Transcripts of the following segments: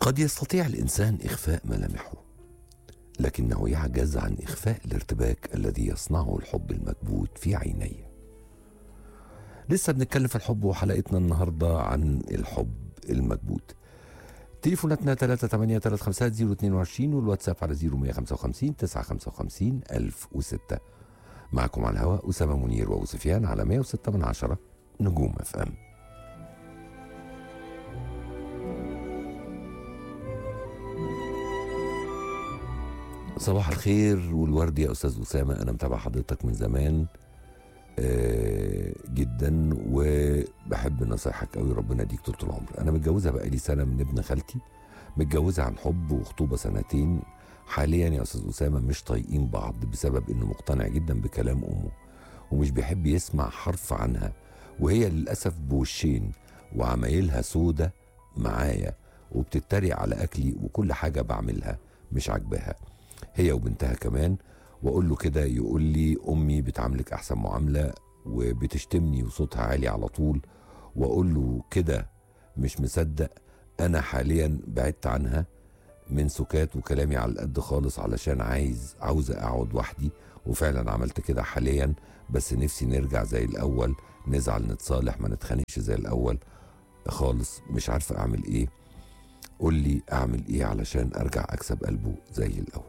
قد يستطيع الانسان اخفاء ملامحه لكنه يعجز عن اخفاء الارتباك الذي يصنعه الحب المكبوت في عينيه لسه بنتكلم في الحب وحلقتنا النهارده عن الحب المكبوت تليفوناتنا 3 8 3 5 0 22 والواتساب على 0155 955 1006 معكم على الهواء أسامة منير وأبو سفيان على 106 من عشرة نجوم اف ام صباح الخير والورد يا أستاذ أسامة أنا متابع حضرتك من زمان آه جدا وبحب نصايحك قوي ربنا يديك طول العمر انا متجوزه بقالي سنه من ابن خالتي متجوزه عن حب وخطوبه سنتين حاليا يا استاذ اسامه مش طايقين بعض بسبب انه مقتنع جدا بكلام امه ومش بيحب يسمع حرف عنها وهي للاسف بوشين وعمايلها سودة معايا وبتتريق على اكلي وكل حاجه بعملها مش عاجباها هي وبنتها كمان واقول له كده يقول لي امي بتعاملك احسن معامله وبتشتمني وصوتها عالي على طول واقول له كده مش مصدق انا حاليا بعدت عنها من سكات وكلامي على القد خالص علشان عايز عاوزه اقعد وحدي وفعلا عملت كده حاليا بس نفسي نرجع زي الاول نزعل نتصالح ما نتخانقش زي الاول خالص مش عارفه اعمل ايه قول لي اعمل ايه علشان ارجع اكسب قلبه زي الاول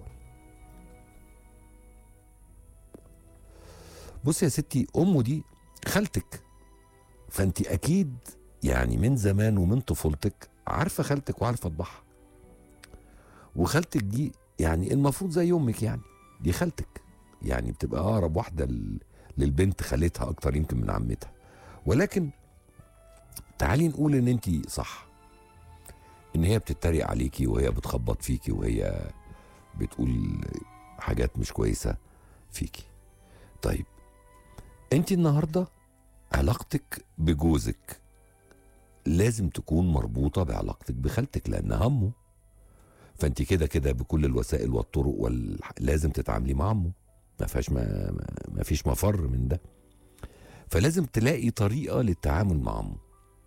بص يا ستي امه دي خالتك فانت اكيد يعني من زمان ومن طفولتك عارفه خالتك وعارفه طباعها وخالتك دي يعني المفروض زي امك يعني دي خالتك يعني بتبقى اقرب واحده ل- للبنت خالتها اكتر يمكن من عمتها ولكن تعالي نقول ان انت صح ان هي بتتريق عليكي وهي بتخبط فيكي وهي بتقول حاجات مش كويسه فيكي طيب انت النهارده علاقتك بجوزك لازم تكون مربوطه بعلاقتك بخالتك لانها امه فانت كده كده بكل الوسائل والطرق وال... لازم تتعاملي مع امه ما فيهاش ما... ما- ما فيش مفر من ده فلازم تلاقي طريقه للتعامل مع امه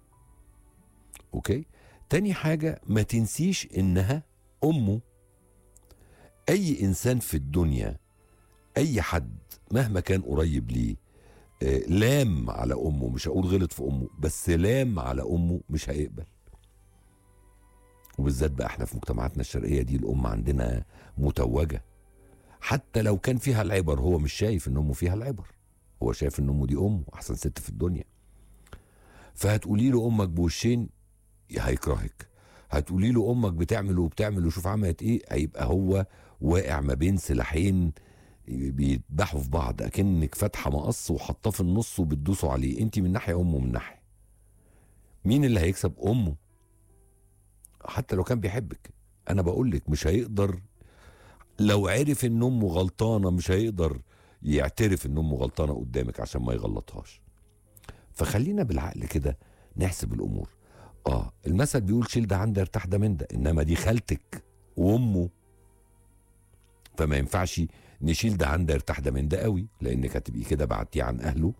اوكي تاني حاجه ما تنسيش انها امه اي انسان في الدنيا اي حد مهما كان قريب ليه آه، لام على امه مش هقول غلط في امه بس لام على امه مش هيقبل وبالذات بقى احنا في مجتمعاتنا الشرقيه دي الام عندنا متوجه حتى لو كان فيها العبر هو مش شايف ان امه فيها العبر هو شايف ان امه دي امه احسن ست في الدنيا فهتقولي له امك بوشين هيكرهك هتقولي له امك بتعمل وبتعمل وشوف عملت ايه هيبقى هو واقع ما بين سلاحين بيذبحوا في بعض اكنك فاتحه مقص وحطاه في النص وبتدوسوا عليه انت من ناحيه امه من ناحيه مين اللي هيكسب امه حتى لو كان بيحبك انا بقول لك مش هيقدر لو عرف ان امه غلطانه مش هيقدر يعترف ان امه غلطانه قدامك عشان ما يغلطهاش فخلينا بالعقل كده نحسب الامور اه المثل بيقول شيل ده عن ده ارتاح ده من ده انما دي خالتك وامه فما ينفعش نشيل ده عن ده ارتاح ده من ده قوي لانك هتبقي كده بعتيه عن اهله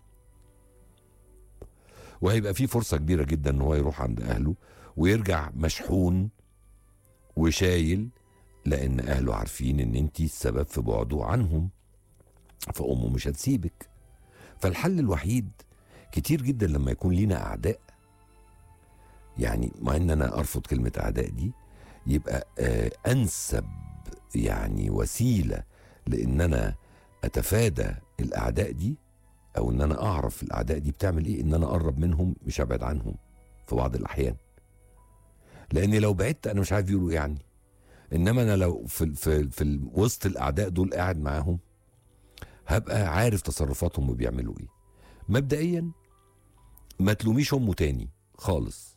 وهيبقى في فرصه كبيره جدا ان هو يروح عند اهله ويرجع مشحون وشايل لان اهله عارفين ان انت السبب في بعده عنهم فامه مش هتسيبك فالحل الوحيد كتير جدا لما يكون لينا اعداء يعني مع ان انا ارفض كلمه اعداء دي يبقى آه انسب يعني وسيله لان انا اتفادى الاعداء دي او ان انا اعرف الاعداء دي بتعمل ايه ان انا اقرب منهم مش ابعد عنهم في بعض الاحيان لاني لو بعدت انا مش عارف يقولوا ايه عني انما انا لو في في في ال- وسط الاعداء دول قاعد معاهم هبقى عارف تصرفاتهم وبيعملوا ايه مبدئيا ما تلوميش امه تاني خالص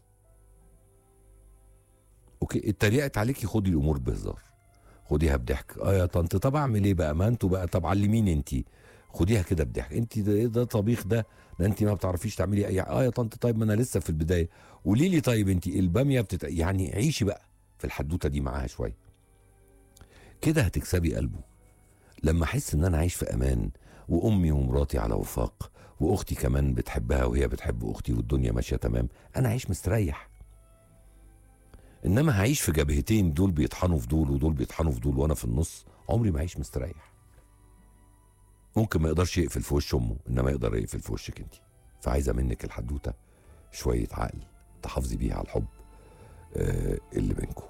اوكي اتريقت عليكي خدي الامور بهزار خديها بضحك اه يا طنط طب اعمل ايه بقى ما انتوا بقى طب علميني انت خديها كده بضحك انت ده ايه ده طبيخ ده ده انت ما بتعرفيش تعملي اي اه يا طنط طيب ما انا لسه في البدايه قولي لي طيب انت الباميه بتت... يعني عيشي بقى في الحدوته دي معاها شويه كده هتكسبي قلبه لما احس ان انا عايش في امان وامي ومراتي على وفاق واختي كمان بتحبها وهي بتحب اختي والدنيا ماشيه تمام انا عايش مستريح انما هعيش في جبهتين دول بيطحنوا في دول ودول بيطحنوا في دول وانا في النص عمري ما هعيش مستريح ممكن ما يقدرش يقفل في وش امه انما يقدر يقفل في وشك انت فعايزه منك الحدوته شويه عقل تحافظي بيها على الحب آه اللي بينكم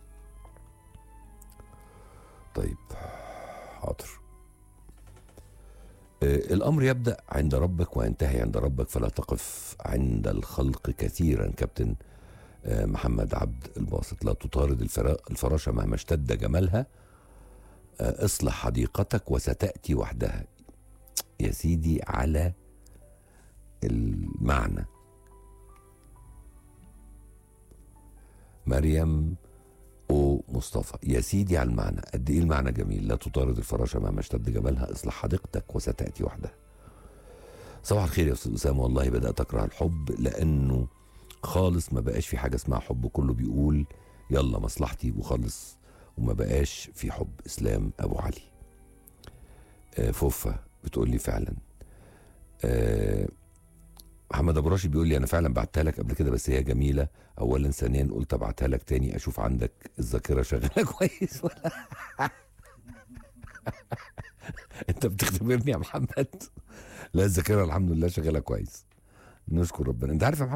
طيب حاضر آه الامر يبدا عند ربك وينتهي عند ربك فلا تقف عند الخلق كثيرا كابتن آه محمد عبد الباسط لا تطارد الفرا- الفراشه مهما اشتد جمالها آه اصلح حديقتك وستاتي وحدها يا سيدي على المعنى مريم او مصطفى يا سيدي على المعنى قد ايه المعنى جميل لا تطارد الفراشه مهما اشتد جبلها اصلح حديقتك وستاتي وحدها صباح الخير يا استاذ اسامه والله بدات اكره الحب لانه خالص ما بقاش في حاجه اسمها حب كله بيقول يلا مصلحتي وخلص وما بقاش في حب اسلام ابو علي آه فوفا بتقول لي فعلا آه محمد ابو راشد بيقول لي انا فعلا بعتها لك قبل كده بس هي جميله اولا ثانيا قلت ابعتها لك تاني اشوف عندك الذاكره شغاله كويس ولا انت بتختبرني يا محمد لا الذاكره الحمد لله شغاله كويس نشكر ربنا انت عارف يا محمد